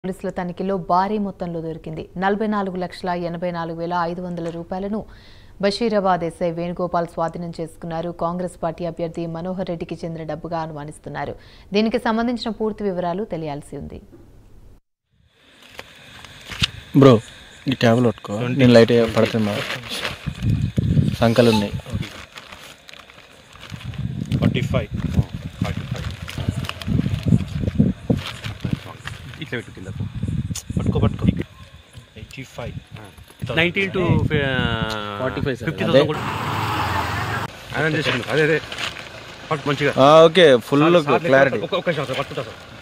పోలీసుల తనిఖీలో భారీ మొత్తంలో దొరికింది నలభై నాలుగు లక్షల ఎనభై నాలుగు వేల ఐదు వందల రూపాయలను బషీరాబాద్ ఎస్ఐ వేణుగోపాల్ స్వాధీనం చేసుకున్నారు కాంగ్రెస్ పార్టీ అభ్యర్థి మనోహర్ రెడ్డికి చెందిన డబ్బుగా అనుమానిస్తున్నారు దీనికి సంబంధించిన పూర్తి వివరాలు తెలియాల్సి ఉంది బ్రో ఈ ట్యాబ్లు పట్టుకో నేను లైట్ పడుతుంది మా సంకలు ఉన్నాయి ఫార్టీ ఫైవ్ ఫార్టీ ఫైవ్ ఇట్లా పెట్టు కిందకు పట్టుకో పట్టుకో eighty five nineteen to forty five sir fifty అదే థౌసండ్ కూడా ఆయన చేసిండు అదే అదే పట్టు మంచిగా okay full sir, sir, clarity ఒక ఒక నిమిషం సార్ పట్టుకుంటా సార్